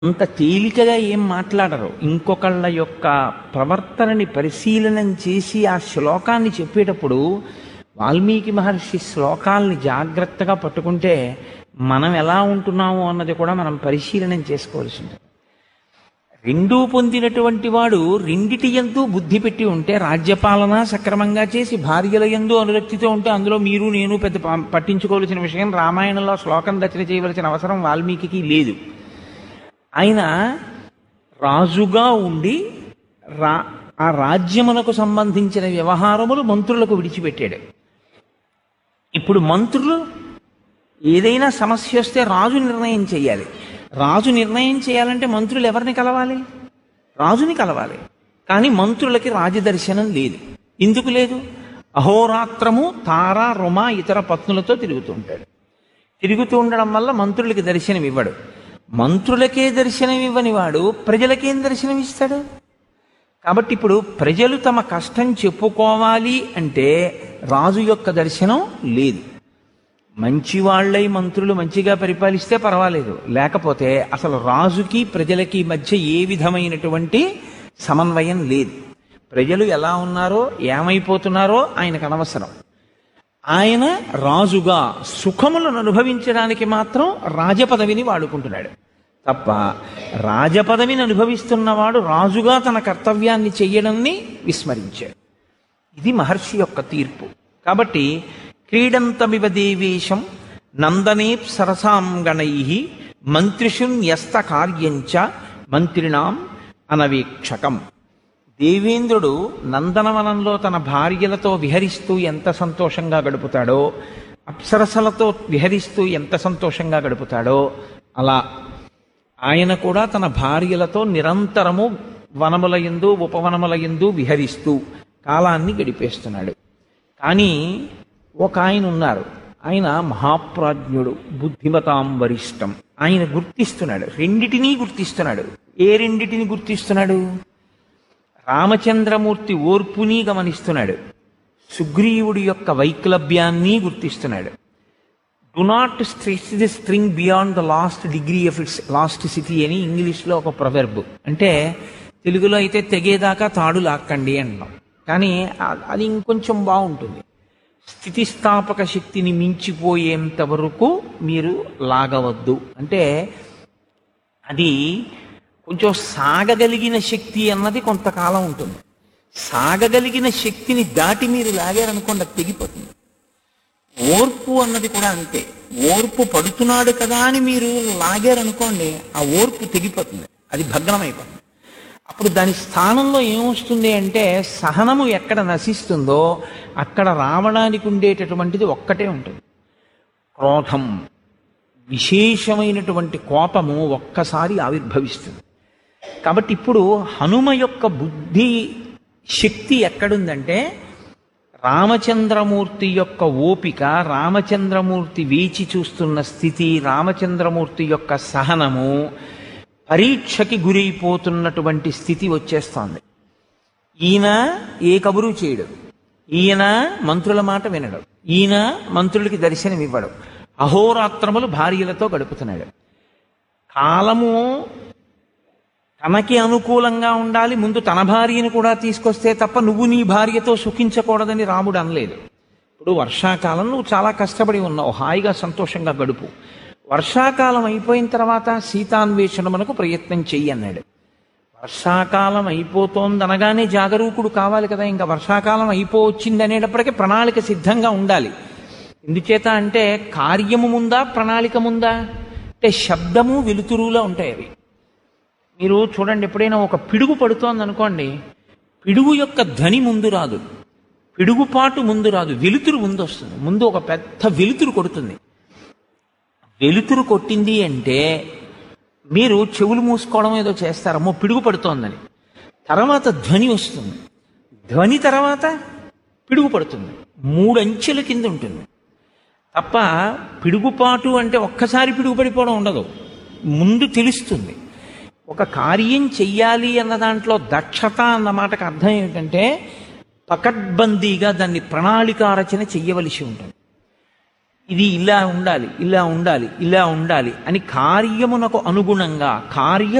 అంత తేలికగా ఏం మాట్లాడరు ఇంకొకళ్ళ యొక్క ప్రవర్తనని పరిశీలనం చేసి ఆ శ్లోకాన్ని చెప్పేటప్పుడు వాల్మీకి మహర్షి శ్లోకాల్ని జాగ్రత్తగా పట్టుకుంటే మనం ఎలా ఉంటున్నాము అన్నది కూడా మనం పరిశీలనం చేసుకోవాల్సి ఉంటుంది రెండూ పొందినటువంటి వాడు రెండిటి ఎందు బుద్ధి పెట్టి ఉంటే రాజ్యపాలన సక్రమంగా చేసి భార్యల ఎందు అనురక్తితో ఉంటే అందులో మీరు నేను పెద్ద ప- పట్టించుకోవాల్సిన విషయం రామాయణంలో శ్లోకం రచన చేయవలసిన అవసరం వాల్మీకి లేదు ఆయన రాజుగా ఉండి రా ఆ రాజ్యమునకు సంబంధించిన వ్యవహారములు మంత్రులకు విడిచిపెట్టాడు ఇప్పుడు మంత్రులు ఏదైనా సమస్య వస్తే రాజు నిర్ణయం చేయాలి రాజు నిర్ణయం చేయాలంటే మంత్రులు ఎవరిని కలవాలి రాజుని కలవాలి కానీ మంత్రులకి రాజదర్శనం లేదు ఎందుకు లేదు అహోరాత్రము తార రుమ ఇతర పత్నులతో తిరుగుతూ ఉంటాడు తిరుగుతూ ఉండడం వల్ల మంత్రులకి దర్శనం ఇవ్వడు మంత్రులకే దర్శనం ఇవ్వని వాడు ప్రజలకేం దర్శనం ఇస్తాడు కాబట్టి ఇప్పుడు ప్రజలు తమ కష్టం చెప్పుకోవాలి అంటే రాజు యొక్క దర్శనం లేదు మంచి వాళ్ళై మంత్రులు మంచిగా పరిపాలిస్తే పర్వాలేదు లేకపోతే అసలు రాజుకి ప్రజలకి మధ్య ఏ విధమైనటువంటి సమన్వయం లేదు ప్రజలు ఎలా ఉన్నారో ఏమైపోతున్నారో ఆయనకు అనవసరం ఆయన రాజుగా సుఖములను అనుభవించడానికి మాత్రం రాజపదవిని వాడుకుంటున్నాడు తప్ప రాజపదవిని అనుభవిస్తున్నవాడు రాజుగా తన కర్తవ్యాన్ని చెయ్యడాన్ని విస్మరించాడు ఇది మహర్షి యొక్క తీర్పు కాబట్టి క్రీడంతమివ దేవేశం నందనేప్ సరసాం గణై మంత్రిషున్యస్త కార్యంచ మంత్రిణాం అనవేక్షకం దేవేంద్రుడు నందనవనంలో తన భార్యలతో విహరిస్తూ ఎంత సంతోషంగా గడుపుతాడో అప్సరసలతో విహరిస్తూ ఎంత సంతోషంగా గడుపుతాడో అలా ఆయన కూడా తన భార్యలతో నిరంతరము వనముల యందు ఉపవనముల యందు విహరిస్తూ కాలాన్ని గడిపేస్తున్నాడు కానీ ఒక ఆయన ఉన్నారు ఆయన మహాప్రాజ్ఞుడు బుద్ధిమతాం వరిష్టం ఆయన గుర్తిస్తున్నాడు రెండిటినీ గుర్తిస్తున్నాడు ఏ రెండిటిని గుర్తిస్తున్నాడు రామచంద్రమూర్తి ఓర్పుని గమనిస్తున్నాడు సుగ్రీవుడి యొక్క వైక్లభ్యాన్ని గుర్తిస్తున్నాడు do not stretch the string beyond the last degree of its elasticity అని ఇంగ్లీష్లో ఒక ప్రొవెర్బ్ అంటే తెలుగులో అయితే తెగేదాకా తాడు లాక్కండి అంటాం కానీ ఆ- అది ఇంకొంచెం బాగుంటుంది స్థితిస్థాపక శక్తిని మించిపోయేంత వరకు మీరు లాగవద్దు అంటే అది కొంచెం సాగగలిగిన శక్తి అన్నది కొంతకాలం ఉంటుంది సాగగలిగిన శక్తిని దాటి మీరు లాగారనుకోండి అది తెగిపోతుంది ఓర్పు అన్నది కూడా అంతే ఓర్పు పడుతున్నాడు కదా అని మీరు లాగారనుకోండి ఆ ఓర్పు తెగిపోతుంది అది భగ్నమైపోతుంది అప్పుడు దాని స్థానంలో ఏమొస్తుంది అంటే సహనము ఎక్కడ నశిస్తుందో అక్కడ రావడానికి ఉండేటటువంటిది ఒక్కటే ఉంటుంది క్రోధం విశేషమైనటువంటి కోపము ఒక్కసారి ఆవిర్భవిస్తుంది కాబట్టి ఇప్పుడు హనుమ యొక్క బుద్ధి శక్తి ఎక్కడుందంటే రామచంద్రమూర్తి యొక్క ఓపిక రామచంద్రమూర్తి వేచి చూస్తున్న స్థితి రామచంద్రమూర్తి యొక్క సహనము పరీక్షకి గురైపోతున్నటువంటి స్థితి వచ్చేస్తోంది ఈయన ఏ కబురు చేయడు ఈయన మంత్రుల మాట వినడు ఈయన మంత్రులకి దర్శనం ఇవ్వడు అహోరాత్రములు భార్యలతో గడుపుతున్నాడు కాలము తనకి అనుకూలంగా ఉండాలి ముందు తన భార్యను కూడా తీసుకొస్తే తప్ప నువ్వు నీ భార్యతో సుఖించకూడదని రాముడు అనలేదు ఇప్పుడు వర్షాకాలం నువ్వు చాలా కష్టపడి ఉన్నావు హాయిగా సంతోషంగా గడుపు వర్షాకాలం అయిపోయిన తర్వాత సీతాన్వేషణమునకు ప్రయత్నం చెయ్యి అన్నాడు వర్షాకాలం అయిపోతోందనగానే జాగరూకుడు కావాలి కదా ఇంకా వర్షాకాలం అయిపోవచ్చింది అనేటప్పటికీ ప్రణాళిక సిద్ధంగా ఉండాలి ఎందుచేత అంటే కార్యము ముందా ప్రణాళిక ముందా అంటే శబ్దము వెలుతురులో ఉంటాయి అవి మీరు చూడండి ఎప్పుడైనా ఒక పిడుగు పడుతోంది అనుకోండి పిడుగు యొక్క ధ్వని ముందు రాదు పిడుగుపాటు ముందు రాదు వెలుతురు ముందు వస్తుంది ముందు ఒక పెద్ద వెలుతురు కొడుతుంది వెలుతురు కొట్టింది అంటే మీరు చెవులు మూసుకోవడం ఏదో చేస్తారమ్మో పిడుగు పడుతోందని తర్వాత ధ్వని వస్తుంది ధ్వని తర్వాత పిడుగు పడుతుంది మూడు అంచెల కింద ఉంటుంది తప్ప పిడుగుపాటు అంటే ఒక్కసారి పిడుగు పడిపోవడం ఉండదు ముందు తెలుస్తుంది ఒక కార్యం చెయ్యాలి అన్న దాంట్లో దక్షత అన్న మాటకు అర్థం ఏమిటంటే పకడ్బందీగా దాన్ని ప్రణాళికా రచన చెయ్యవలసి ఉంటుంది ఇది ఇలా ఉండాలి ఇలా ఉండాలి ఇలా ఉండాలి అని కార్యమునకు అనుగుణంగా కార్య